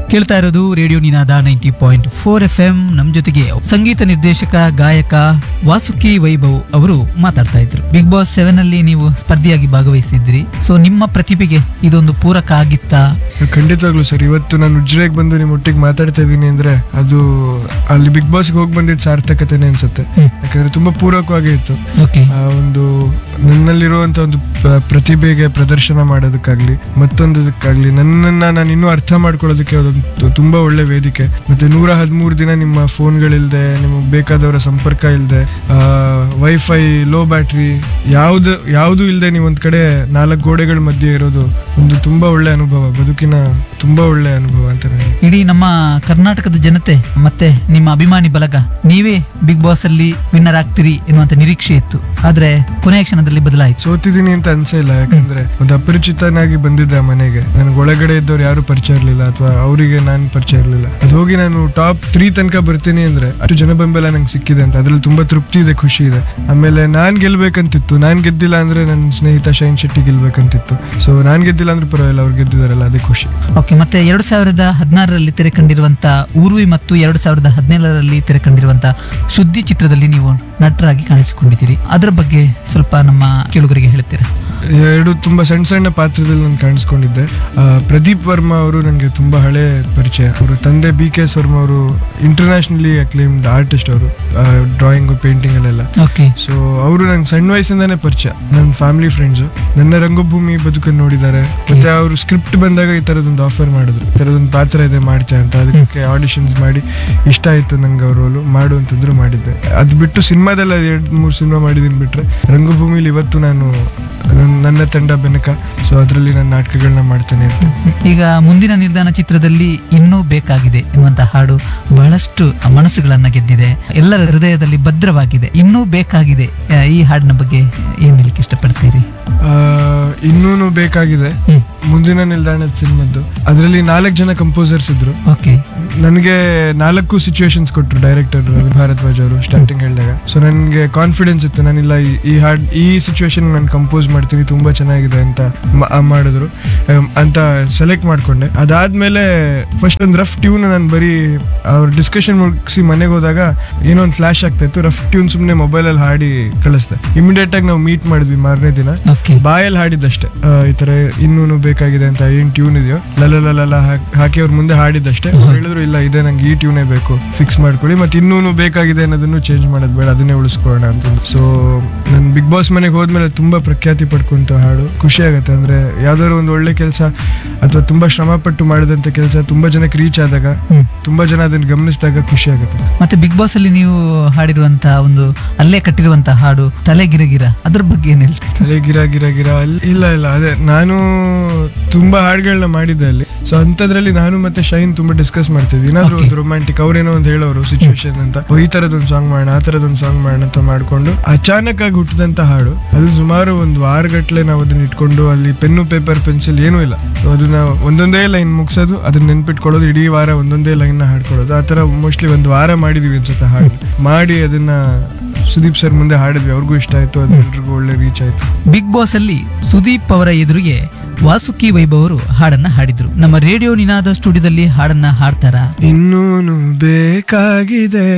ಕೇಳ್ತಾ ಇರೋದು radio Ninaada ninety point four F M ನಮ್ ಜೊತೆಗೆ ಸಂಗೀತ ನಿರ್ದೇಶಕ ಗಾಯಕ ವಾಸುಕಿ ವೈಭವ್ ಅವರು ಮಾತಾಡ್ತಾ ಇದ್ರು ಬಿಗ್ ಬಾಸ್ ಸೆವೆನ್ ಅಲ್ಲಿ ನೀವು ಸ್ಪರ್ಧಿಯಾಗಿ ಭಾಗವಹಿಸಿದ್ರಿ ಸೊ ನಿಮ್ಮ ಪ್ರತಿಭೆಗೆ ಇದೊಂದು ಪೂರಕ ಆಗಿತ್ತಾ ಖಂಡಿತವಾಗ್ಲು ಸರ್ ಇವತ್ತು ನಾನು ಉಜ್ರೆಗೆ ಬಂದು ನಿಮ್ಮ ಒಟ್ಟಿಗೆ ಮಾತಾಡ್ತಾ ಇದ್ದೀನಿ ಅಂದ್ರೆ ಅದು ಅಲ್ಲಿ ಬಿಗ್ ಬಾಸ್ಗೆ ಹೋಗಿ ಬಂದಿದ್ದು ಸಾರ್ಥಕತೆನೆ ಅನ್ಸುತ್ತೆ ಹ್ಮ್. ಯಾಕಂದ್ರೆ ತುಂಬಾ ಪೂರಕವಾಗಿ ಇತ್ತು ಓಕೆ ಆ ಒಂದು ನನ್ನಲ್ಲಿರುವಂತ ಒಂದು ಪ್ರ- ಪ್ರತಿಭೆಗೆ ಪ್ರದರ್ಶನ ಮಾಡೋದಕ್ಕಾಗ್ಲಿ ಮತ್ತೊಂದಕ್ಕಾಗ್ಲಿ ನನ್ನನ್ನ ನಾನು ಇನ್ನೂ ಅರ್ಥ ಮಾಡ್ಕೊಳ್ಳೋದಕ್ಕೆ ಅದೊಂದು ತುಂಬಾ ಒಳ್ಳೆ ವೇದಿಕೆ ಮತ್ತೆ ನೂರ ಹದಿಮೂರು ದಿನ ನಿಮ್ಮ ಫೋನ್ಗಳಿಲ್ದೆ ನಿಮಗೆ ಬೇಕಾದವರ ಸಂಪರ್ಕ ಇಲ್ಲದೆ ವೈಫೈ ಲೋ ಬ್ಯಾಟ್ರಿ ಯಾವ್ದು ಯಾವುದು ಇಲ್ಲದೆ ನೀವು ಒಂದ್ ಕಡೆ ನಾಲ್ಕು ಗೋಡೆಗಳ ಮಧ್ಯೆ ಇರೋದು ಒಂದು ತುಂಬಾ ಒಳ್ಳೆ ಅನುಭವ ಬದುಕಿನ ತುಂಬಾ ಒಳ್ಳೆ ಅನುಭವ ಅಂತ ನನಗೆ ಇಡೀ ನಮ್ಮ ಕರ್ನಾಟಕದ ಜನತೆ ಮತ್ತೆ ನಿಮ್ಮ ಅಭಿಮಾನಿ ಬಲಗ ನೀವೇ ಬಿಗ್ ಬಾಸ್ ಅಲ್ಲಿ ವಿನ್ನರ್ ಆಗ್ತೀರಿ ಎನ್ನುವಂತ ನಿರೀಕ್ಷೆ ಇತ್ತು ಆದ್ರೆ ಕೊನೆಯ ಕ್ಷಣದಲ್ಲಿ ಬದಲಾಯಿತು ಸೋತಿದ್ದೀನಿ ಅಂತ ಅನ್ಸೇ ಇಲ್ಲ ಯಾಕಂದ್ರೆ ಒಂದು ಅಪರಿಚಿತನಾಗಿ ಬಂದಿದ್ದೆ ಆ ಮನೆಗೆ ನನಗೆ ಒಳಗಡೆ ಇದ್ದವ್ರು ಯಾರು ಪರಿಚಯ ಇರಲಿಲ್ಲ ಅಥವಾ ಅವರಿಗೆ ನಾನು ಪರಿಚಯ ಇರಲಿಲ್ಲ ಅದು ಹೋಗಿ ನಾನು ಟಾಪ್ ತ್ರೀ ತನಕ ಬರ್ತೀನಿ ಅಂದ್ರೆ ಅಷ್ಟು ಜನ ಬೆಂಬಲ ನಂಗೆ ಸಿಕ್ಕಿದೆ ಅಂತ ಅದ್ರಲ್ಲಿ ತುಂಬಾ ತೃಪ್ತಿ ಇದೆ ಖುಷಿ ಇದೆ ಆಮೇಲೆ ನಾನ್ ಗೆಲ್ಬೇಕಂತಿತ್ತು ನಾನ್ ಗೆದ್ದಿಲ್ಲ ಅಂದ್ರೆ ನನ್ನ ಸ್ನೇಹಿತ ಶೈನ್ ಶೆಟ್ಟಿ ಗೆಲ್ಬೇಕಂತಿತ್ತು ಸೊ ನಾನ್ ಗೆದ್ದಿಲ್ಲ ಅಂದ್ರೆ ಪರವಾಗಿಲ್ಲ ಅವ್ರು ಗೆದ್ದಿದಾರಲ್ಲ ಅದೇ ಖುಷಿ ಓಕೆ ಮತ್ತೆ ಎರಡು ಸಾವಿರದ ಹದಿನಾರರಲ್ಲಿ ತೆರೆ ಕಂಡಿರುವಂತ ಊರ್ವಿ ಮತ್ತು ಎರಡು ಸಾವಿರದ ಹದಿನೇಳರಲ್ಲಿ ತೆರೆ ಕಂಡಿರುವಂತ ಶುದ್ಧಿ ಚಿತ್ರದಲ್ಲಿ ನೀವು ನಟರಾಗಿ ಕಾಣಿಸಿಕೊಂಡಿದ್ದೀರಿ ಅದರ ಬಗ್ಗೆ ಸ್ವಲ್ಪ ನಮ್ಮ ಕೇಳುಗರಿಗೆ ಹೇಳ್ತೀರಾ ಎರಡು ತುಂಬಾ ಸಣ್ಣ ಸಣ್ಣ ಪಾತ್ರದಲ್ಲಿ ನಾನು ಕಾಣಿಸ್ಕೊಂಡಿದ್ದೆ ಆ, ಪ್ರದೀಪ್ ವರ್ಮಾ ಅವರು ನನಗೆ ತುಂಬಾ ಹಳೆ ಪರಿಚಯ ಅವರು ತಂದೆ ಬಿ ಕೆ ಎಸ್ ವರ್ಮಾ ಅವರು ಇಂಟರ್ನ್ಯಾಷನಲಿ ಅಕ್ಲೇಮ್ಡ್ ಆರ್ಟಿಸ್ಟ್ ಅವರು ಡ್ರಾಯಿಂಗು ಪೇಂಟಿಂಗ್ ಅಲ್ಲೆಲ್ಲ ಓಕೆ ಸೊ ಅವರು ನಂಗೆ ಸಣ್ಣ ವಯಸ್ಸಿಂದಾನೇ ಪರಿಚಯ ನನ್ನ ಫ್ಯಾಮಿಲಿ ಫ್ರೆಂಡ್ಸು ನನ್ನ ರಂಗಭೂಮಿ ಬದುಕನ್ನು ನೋಡಿದ್ದಾರೆ ಮತ್ತೆ ಅವರು ಸ್ಕ್ರಿಪ್ಟ್ ಬಂದಾಗ ಈ ಥರದೊಂದು ಆಫರ್ ಮಾಡಿದ್ರು ಈ ಥರದೊಂದು ಪಾತ್ರ ಇದೆ ಮಾಡ್ತೀಯ ಅಂತ ಅದಕ್ಕೆ ಆಡಿಷನ್ಸ್ ಮಾಡಿ ಇಷ್ಟ ಆಯಿತು ನಂಗೆ ಅವ್ರ ರೋಲು ಮಾಡು ಅಂತಂದ್ರು ಮಾಡಿದ್ದೆ ಅದು ಬಿಟ್ಟು ಸಿನಿಮಾದಲ್ಲಿ ಎರಡು ಮೂರು ಸಿನಿಮಾ ಮಾಡಿದ್ದೀನಿ ಬಿಟ್ರೆ ರಂಗಭೂಮಿಲಿ ಇವತ್ತು ನಾನು ನನ್- ನನ್ನ ತಂಡ ಬೆನಕ ಸೊ ಅದರಲ್ಲಿ ನಾನು ನಾಟಕಗಳನ್ನ ಮಾಡ್ತೇನೆ ಅಂತ ಈಗ ಮುಂದಿನ ನಿಲ್ದಾಣ ಚಿತ್ರದಲ್ಲಿ ಇನ್ನೂ ಬೇಕಾಗಿದೆ ಎನ್ನುವಂತ ಹಾಡು ಬಹಳಷ್ಟು ಮನಸ್ಸುಗಳನ್ನ ಗೆದ್ದಿದೆ ಎಲ್ಲರ ಹೃದಯದಲ್ಲಿ ಭದ್ರವಾಗಿದೆ ಇನ್ನೂ ಬೇಕಾಗಿದೆ ಆ, ಈ ಹಾಡಿನ ಬಗ್ಗೆ ಏನ್ ಹೇಳಲಿಕ್ಕೆ ಇಷ್ಟಪಡ್ತೀರಿ ಇನ್ನೂ ಬೇಕಾಗಿದೆ ಹ್ಮ್ ಮುಂದಿನ ನಿಲ್ದಾಣದ ಸಿನಿಮಾದ್ದು ಅದರಲ್ಲಿ ನಾಲ್ಕು ಜನ ಕಂಪೋಸರ್ಸ್ ಇದ್ರು ಓಕೆ ನನಗೆ ನಾಲ್ಕು ಸಿಚುವೇಶನ್ಸ್ ಕೊಟ್ಟರು ಡೈರೆಕ್ಟರ್ ರವಿ ಭಾರದ್ವಾಜ್ ಅವರು ಸ್ಟಾರ್ಟಿಂಗ್ ಹೇಳಿದಾಗ ಸೊ ನನಗೆ ಕಾನ್ಫಿಡೆನ್ಸ್ ಇತ್ತು ನಾನಿಲ್ಲ ಈ- ಈ ಹಾಡ್ ಈ ಸಿಚುವೇಶನ್ ನಾನು ಕಂಪೋಸ್ ಮಾಡ್ತೀನಿ ತುಂಬಾ ಚೆನ್ನಾಗಿದೆ ಅಂತ ಮ- ಆ ಮಾಡಿದ್ರು ಅಮ್, ಅಂತ ಸೆಲೆಕ್ಟ್ ಮಾಡ್ಕೊಂಡೆ ಅದಾದ್ಮೇಲೆ ಫಸ್ಟ್ ಒಂದು ರಫ್ ಟ್ಯೂನ್ ನಾನು ಬರೀ ಅವ್ರ ಡಿಸ್ಕಷನ್ ಮುಗಿಸಿ ಮನೆಗೆ ಹೋದಾಗ ಏನೋ ಒಂದು ಫ್ಲಾಶ್ ಆಗ್ತಾ ಇತ್ತು ರಫ್ ಟ್ಯೂನ್ ಸುಮ್ಮನೆ ಮೊಬೈಲಲ್ಲಿ ಹಾಡಿ ಕಳಿಸ್ದೆ ಇಮಿಡಿಯೇಟ್ ಆಗಿ ನಾವು ಮೀಟ್ ಮಾಡಿದ್ವಿ ಮಾರನೇ ದಿನ ಓಕೆ ಬಾಯಲ್ಲಿ ಹಾಡಿದ್ದಷ್ಟೇ ಆ, ಈ ತರ ಇನ್ನೂನು ಬೇಕಾಗಿದೆ ಅಂತ ಏನ್ ಟ್ಯೂನ್ ಇದೆಯೋ ಲಲಲಲ ಹಾಕಿ ಅವ್ರ ಮುಂದೆ ಹಾಡಿದ್ದಷ್ಟೇ ಅವ್ರು ಹೇಳಿದ್ರು ಇಲ್ಲ ಇದೆ ನಂಗೆ ಈ ಟ್ಯೂನೇ ಬೇಕು ಫಿಕ್ಸ್ ಮಾಡ್ಕೊಳ್ಳಿ ಮತ್ತೆ ಇನ್ನೂನು ಬೇಕಾಗಿದೆ ಅನ್ನೋದನ್ನು ಚೇಂಜ್ ಮಾಡೋದು ಬೇಡ ಅದನ್ನೇ ಉಳಿಸ್ಕೊಳ್ಳೋಣ ಅಂತ ಸೊ ನನ್ ಬಿಗ್ ಬಾಸ್ ಮನೆಗೆ ಹೋದ್ಮೇಲೆ ತುಂಬಾ ಪ್ರಖ್ಯಾತಿ ಪಡ್ಕೊಂತ ಹಾಡು ಖುಷಿ ಆಗುತ್ತೆ ಅಂದ್ರೆ ಯಾವ್ದಾದ್ರು ಒಂದು ಒಳ್ಳೆ ಕೆಲಸ ಅಥವಾ ತುಂಬಾ ಶ್ರಮ ಪಟ್ಟು ಮಾಡಿದಂತ ಕೆಲಸ ತುಂಬಾ ಜನಕ್ಕೆ ರೀಚ್ ಆದಾಗ ಹ್ಮ್ ತುಂಬಾ ಜನ ಅದನ್ನ ಗಮನಿಸಿದಾಗ ಖುಷಿ ಆಗುತ್ತೆ ಮತ್ತೆ ಬಿಗ್ ಬಾಸ್ ಅಲ್ಲಿ ನೀವು ಹಾಡಿರುವಂತ ಒಂದು ಅಲ್ಲೇ ಕಟ್ಟಿರುವಂತ ಹಾಡು ತಲೆ ಗಿರಗಿರ ಅದ್ರ ಬಗ್ಗೆ ಏನ್ ಹೇಳ್ತೀರಿ ಅದೇ ಗಿರ ಗಿರ ಗಿರ ಅಲ್ಲಿ ಇಲ್ಲ ಇಲ್ಲ ಅದೇ ನಾನು ತುಂಬಾ ಹಾಡುಗಳನ್ನ ಮಾಡಿದ್ದೆ ಅಲ್ಲಿ ಸೊ ಅಂಥದ್ರಲ್ಲಿ ನಾನು ಮತ್ತೆ ಶೈನ್ ತುಂಬಾ ಡಿಸ್ಕಸ್ ಮಾಡ್ತಿದ್ವಿ ಏನಾದ್ರು Okay. ಒಂದು ರೊಮ್ಯಾಂಟಿಕ್ ಅವ್ರೇನೋ ಒಂದು ಹೇಳೋರು ಸಿಚುವೇಶನ್ ಅಂತ ಓ, ಈ ತರದೊಂದು ಸಾಂಗ್ ಮಾಡೋಣ ಆ ತರದೊಂದು ಸಾಂಗ್ ಮಾಡೋಣ ಅಂತ ಮಾಡ್ಕೊಂಡು ಅಚಾನಕ್ ಆಗಿ ಹುಟ್ಟಿದಂತ ಹಾಡು ಅದು ಸುಮಾರು ಒಂದು ವಾರಗಟ್ಲೆ ನಾವು ಅದನ್ನ ಇಟ್ಕೊಂಡು ಅಲ್ಲಿ ಪೆನ್ನು ಪೇಪರ್ ಪೆನ್ಸಿಲ್ ಏನೂ ಇಲ್ಲ ಸೊ ಅದನ್ನ ಒಂದೊಂದೇ ಲೈನ್ ಮುಗಿಸೋದು ಅದನ್ನ ನೆನ್ಪಿಟ್ಕೊಳ್ಳೋದು ಇಡೀ ವಾರ ಒಂದೊಂದೇ ಲೈನ್ ನ ಹಾಡ್ಕೊಳ್ಳೋದು ಆ ತರ ಮೋಸ್ಟ್ಲಿ ಒಂದು ವಾರ ಮಾಡಿದೀವಿ ಅನ್ಸುತ್ತೆ ಹಾಡು ಮಾಡಿ ಅದನ್ನ ಸುದೀಪ್ ಸರ್ ಮುಂದೆ ಹಾಡಿದ್ವಿ ಅವ್ರಿಗೂ ಇಷ್ಟ ಆಯ್ತು ಅದು ಎಲ್ರಿಗೂ ಒಳ್ಳೆ ರೀಚ್ ಆಯ್ತು ಬಿಗ್ ಬಾಸ್ ಅಲ್ಲಿ ಸುದೀಪ್ ಅವರ ಎದುರಿಗೆ ವಾಸುಕಿ ವೈಭವ್ ಅವರು ಹಾಡನ್ನ ಹಾಡಿದ್ರು ನಮ್ಮ ರೇಡಿಯೋ ನಿನಾದ ಸ್ಟುಡಿಯೋದಲ್ಲಿ ಹಾಡನ್ನ ಹಾಡ್ತಾರಾ ಇನ್ನೂನು ಬೇಕಾಗಿದೆ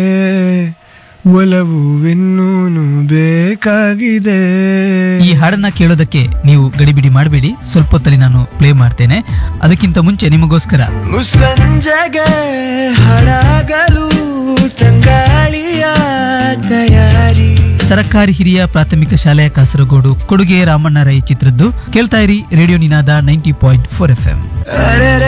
ಒಲವು ಇನ್ನೂನು ಬೇಕಾಗಿದೆ ಈ ಹಾಡನ್ನ ಕೇಳೋದಕ್ಕೆ ನೀವು ಗಡಿಬಿಡಿ ಮಾಡಬೇಡಿ ಸ್ವಲ್ಪ ಹೊತ್ತಲ್ಲಿ ನಾನು ಪ್ಲೇ ಮಾಡ್ತೇನೆ ಅದಕ್ಕಿಂತ ಮುಂಚೆ ನಿಮಗೋಸ್ಕರ ಮುಸ್ಸಂಜೆಗೆ ಹಡಗಲು ತಂಗಾಳಿಯ ತಯಾರಿ ಸರಕಾರಿ ಹಿರಿಯ ಪ್ರಾಥಮಿಕ ಶಾಲೆಯ ಕಾಸರಗೋಡು ಕೊಡುಗೆ ರಾಮಣ್ಣ ರೈ ಚಿತ್ರದ್ದು ಕೇಳ್ತಾ ಇರಿ radio Ninaada ninety point four F M ಅರೆರೆ